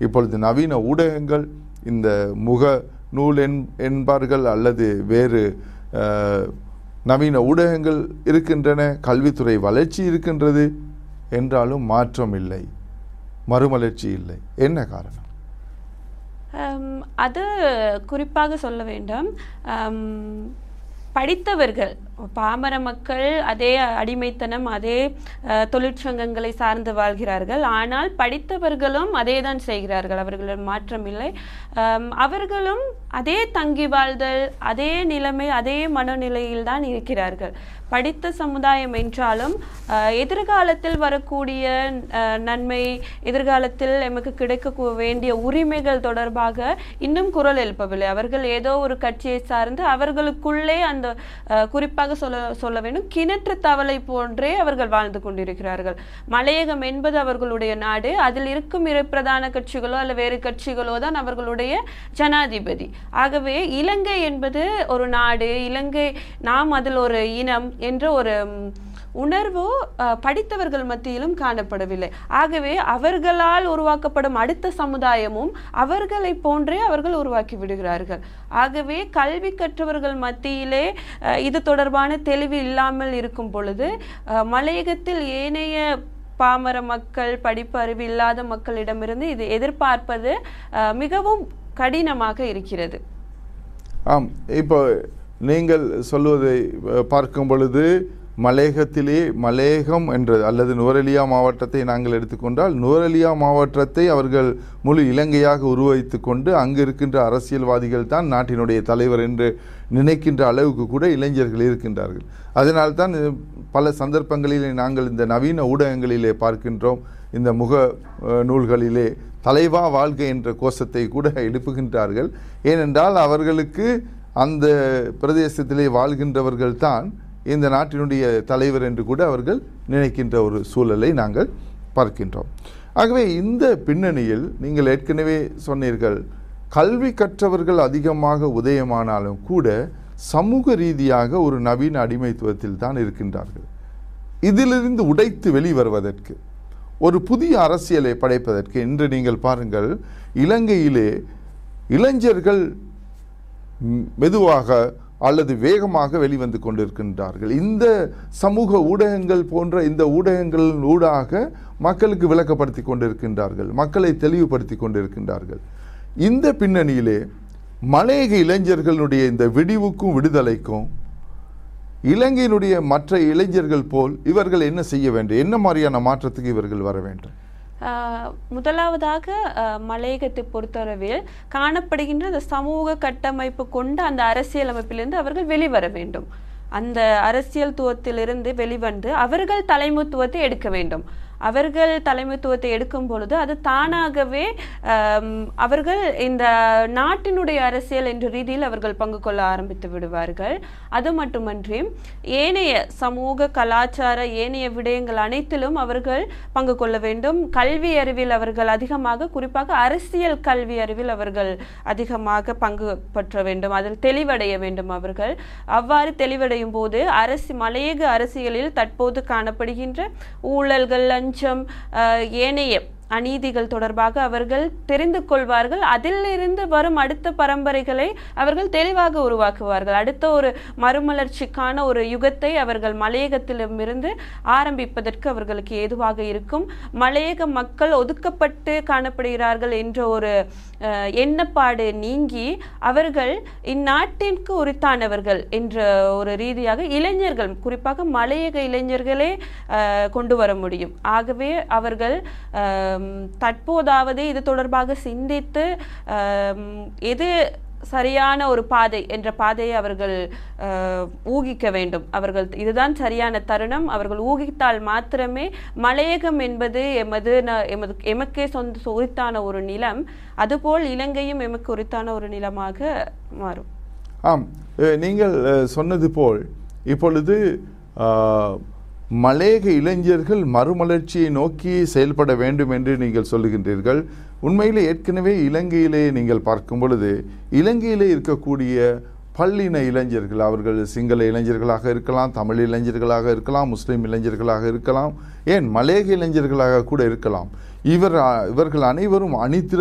இப்பொழுது நவீன ஊடகங்கள் இந்த முக நூல் என் என்பார்கள் அல்லது வேறு அஹ், நவீன ஊடகங்கள் இருக்கின்றன கல்வித்துறை வளர்ச்சி இருக்கின்றது என்றாலும் மாற்றம் இல்லை மறுமலர்ச்சி இல்லை என்ன காரணம் ஹம், அது குறிப்பாக சொல்ல வேண்டும் ஹம், படித்தவர்கள் பாமர மக்கள் அதே அடிமைத்தனம் அதே அஹ், தொழிற்சங்கங்களை சார்ந்து வாழ்கிறார்கள் ஆனால் படித்தவர்களும் அதே தான் செய்கிறார்கள் அவர்களிடம் மாற்றம் இல்லை ஹம், அவர்களும் அதே தங்கி வாழ்தல் அதே நிலைமை அதே மனநிலையில் தான் இருக்கிறார்கள் படித்த சமுதாயம் என்றாலும் அஹ், எதிர்காலத்தில் வரக்கூடிய அஹ், நன்மை எதிர்காலத்தில் எமக்கு கிடைக்க கு- வேண்டிய உரிமைகள் தொடர்பாக இன்னும் குரல் எழுப்பவில்லை அவர்கள் ஏதோ ஒரு கட்சியை சார்ந்து அவர்களுக்குள்ளே அந்த அஹ், குறிப்பாக சொல்ல சொல்ல வேண்டும் கிணற்று தவளை போன்றே அவர்கள் வாழ்ந்து கொண்டிருக்கிறார்கள் மலையகம் என்பது அவர்களுடைய நாடு அதில் இருக்கும் இரு பிரதான கட்சிகளோ அல்ல வேறு கட்சிகளோ தான் அவர்களுடைய ஜனாதிபதி ஆகவே இலங்கை என்பது ஒரு நாடு இலங்கை நாம் அதில் ஒரு இனம் என்ற ஒரு ம், உணர்வு அஹ், படித்தவர்கள் மத்தியிலும் காணப்படவில்லை ஆகவே அவர்களால் உருவாக்கப்படும் அடுத்த சமுதாயமும் அவர்களை போன்றே அவர்கள் உருவாக்கி விடுகிறார்கள் ஆகவே கல்வி கற்றவர்கள் மத்தியிலே அஹ், இது தொடர்பான தெளிவு இல்லாமல் இருக்கும் பொழுது அஹ், மலையகத்தில் ஏனைய பாமர மக்கள் படிப்பு அறிவு இல்லாத மக்களிடமிருந்து இது எதிர்பார்ப்பது அஹ், மிகவும் கடினமாக இருக்கிறது ஆம் இப்போ நீங்கள் சொல்வதை அஹ், பார்க்கும் பொழுது மலேகத்திலே மலேகம் என்ற அல்லது நுவரெலியா மாவட்டத்தை நாங்கள் எடுத்துக்கொண்டால் நுவரெலியா மாவட்டத்தை அவர்கள் முழு இலங்கையாக உருவகித்து கொண்டு அங்கு இருக்கின்ற அரசியல்வாதிகள் தான் நாட்டினுடைய தலைவர் என்று நினைக்கின்ற அளவுக்கு கூட இளைஞர்கள் இருக்கின்றார்கள் அதனால்தான் அஹ், பல சந்தர்ப்பங்களிலே நாங்கள் இந்த நவீன ஊடகங்களிலே பார்க்கின்றோம் இந்த முக அஹ், நூல்களிலே தலைவா வாழ்க என்ற கோஷத்தை கூட எழுப்புகின்றார்கள் ஏனென்றால் அவர்களுக்கு அந்த பிரதேசத்திலே வாழ்கின்றவர்கள் தான் இந்த நாட்டினுடைய தலைவர் என்று கூட அவர்கள் நினைக்கின்ற ஒரு சூழலை நாங்கள் பார்க்கின்றோம் ஆகவே இந்த பின்னணியில் நீங்கள் ஏற்கனவே சொன்னீர்கள் கல்வி கற்றவர்கள் அதிகமாக உதயமானாலும் கூட சமூக ரீதியாக ஒரு நவீன அடிமைத்துவத்தில் தான் இருக்கின்றார்கள் இதிலிருந்து உடைத்து வெளிவருவதற்கு ஒரு புதிய அரசியலை படைப்பதற்கு இன்று நீங்கள் பாருங்கள் இலங்கையிலே இளைஞர்கள் ம், மெதுவாக அல்லது வேகமாக வெளிவந்து கொண்டிருக்கின்றார்கள் இந்த சமூக ஊடகங்கள் போன்ற இந்த ஊடகங்களின் ஊடாக மக்களுக்கு விளக்கப்படுத்தி கொண்டிருக்கின்றார்கள் மக்களை தெளிவுபடுத்தி கொண்டிருக்கின்றார்கள் இந்த பின்னணியிலே மலையக இளைஞர்களுடைய இந்த விடிவுக்கும் விடுதலைக்கும் இலங்கையினுடைய மற்ற இளைஞர்கள் போல் இவர்கள் என்ன செய்ய வேண்டும் என்ன மாதிரியான மாற்றத்துக்கு இவர்கள் வர வேண்டும் ஆஹ் முதலாவதாக ஆஹ் மலையகத்தை பொறுத்தளவில் காணப்படுகின்ற அந்த சமூக கட்டமைப்பு கொண்ட அந்த அரசியலமைப்பிலிருந்து அவர்கள் வெளிவர வேண்டும் அந்த அரசியல் துவத்திலிருந்து வெளிவந்து அவர்கள் தலைமைத்துவத்தை எடுக்க வேண்டும் அவர்கள் தலைமைத்துவத்தை எடுக்கும் பொழுது அது தானாகவே ஆம், அவர்கள் இந்த நாட்டினுடைய அரசியல் என்ற ரீதியில் அவர்கள் பங்கு கொள்ள ஆரம்பித்து விடுவார்கள் அது மட்டுமன்றி ஏனைய சமூக கலாச்சார ஏனைய விடயங்கள் அனைத்திலும் அவர்கள் பங்கு கொள்ள வேண்டும் கல்வி அறிவில் அவர்கள் அதிகமாக குறிப்பாக அரசியல் கல்வி அறிவில் அவர்கள் அதிகமாக பங்கு பற்ற வேண்டும் அதில் தெளிவடைய வேண்டும் அவர்கள் அவ்வாறு தெளிவடையும் போது அரசு மலையக அரசியலில் தற்போது காணப்படுகின்ற ஊழல்கள் லஞ்சம் ஆஹ், ஏனைய அநீதிகள் தொடர்பாக அவர்கள் தெரிந்து கொள்வார்கள் அதிலிருந்து வரும் அடுத்த பரம்பரைகளை அவர்கள் தெளிவாக உருவாக்குவார்கள் அடுத்த ஒரு மறுமலர்ச்சிக்கான ஒரு யுகத்தை அவர்கள் மலையகத்திலிருந்து ஆரம்பிப்பதற்கு அவர்களுக்கு ஏதுவாக இருக்கும் மலையக மக்கள் ஒதுக்கப்பட்டு காணப்படுகிறார்கள் என்ற ஒரு அஹ், எண்ணப்பாடு நீங்கி அவர்கள் இந்நாட்டிற்கு உரித்தானவர்கள் என்ற ஒரு ரீதியாக இளைஞர்கள் குறிப்பாக மலையக இளைஞர்களே அஹ், கொண்டு வர முடியும் ஆகவே அவர்கள் ஆம், தற்போதாவது இது தொடர்பாக சிந்தித்து ஆம், எது சரியான ஒரு பாதை என்ற பாதையை அவர்கள் அஹ், ஊகிக்க வேண்டும் அவர்கள் இதுதான் சரியான தருணம் அவர்கள் ஊகித்தால் மாத்திரமே மலையகம் என்பது எமது ந- எமது எமக்கே சொந்த உரித்தான ஒரு நிலம் அதுபோல் இலங்கையும் எமக்கு உரித்தான ஒரு நிலமாக மாறும் ஆம் அஹ், நீங்கள் அஹ், சொன்னது போல் இப்பொழுது ஆஹ், மலையக இளைஞர்கள் மறுமலர்ச்சியை நோக்கி செயல்பட வேண்டும் என்று நீங்கள் சொல்லுகின்றீர்கள் உண்மையிலே ஏற்கனவே இலங்கையிலே நீங்கள் பார்க்கும் பொழுது இலங்கையிலே இருக்கக்கூடிய பல்லின இளைஞர்கள் அவர்கள் சிங்கள இளைஞர்களாக இருக்கலாம் தமிழ் இளைஞர்களாக இருக்கலாம் முஸ்லீம் இளைஞர்களாக இருக்கலாம் ஏன் மலையக இளைஞர்களாக கூட இருக்கலாம் இவர் இவர்கள் அனைவரும் அணிதிர